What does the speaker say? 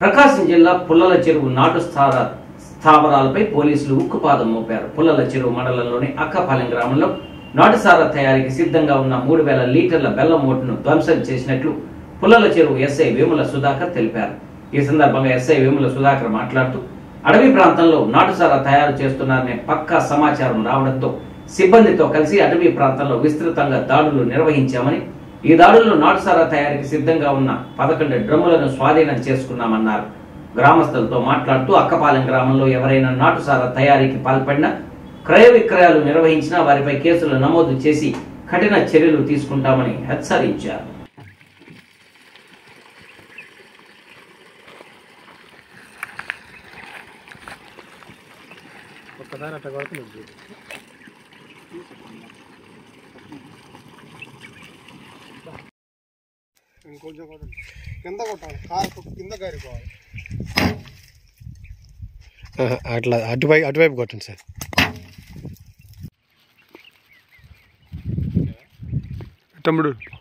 ప్రకాశం జిల్లా పుల్లల చెరువు నాటు స్థార స్థావరాలపై పోలీసులు ఉక్కుపాదం మోపారు పుల్లల చెరువు మండలంలోని అక్కపాలెం గ్రామంలో నాటుసారా తయారీకి సిద్ధంగా ఉన్న మూడు వేల లీటర్ల బెల్లం ఓటును ధ్వంసం చేసినట్లు పుల్లల చెరువు ఎస్ఐ వేముల సుధాకర్ తెలిపారు ఈ సందర్భంగా ఎస్ఐ వేముల సుధాకర్ మాట్లాడుతూ అడవి ప్రాంతంలో నాటుసారా తయారు చేస్తున్నారనే పక్కా సమాచారం రావడంతో సిబ్బందితో కలిసి అటవీ ప్రాంతంలో విస్తృతంగా దాడులు నిర్వహించామని ఈ దాడుల్లో నాటుసారా తయారీకి సిద్ధంగా ఉన్న పదకొండు డ్రమ్ములను స్వాధీనం చేసుకున్నామన్నారు గ్రామస్తులతో మాట్లాడుతూ అక్కపాలెం గ్రామంలో ఎవరైనా నాటుసారా తయారీకి పాల్పడినా క్రయ విక్రయాలు నిర్వహించినా వారిపై కేసులు నమోదు చేసి కఠిన చర్యలు తీసుకుంటామని హెచ్చరించారు ఒక్కసారి అట్లా కొడుతుంది ఇంకొంచెం కొట్టండి కింద కొట్టాలి కారు కింద కారిపోవాలి అట్లా అటువైపు అటువైపు కొట్టండి సార్ తమ్ముడు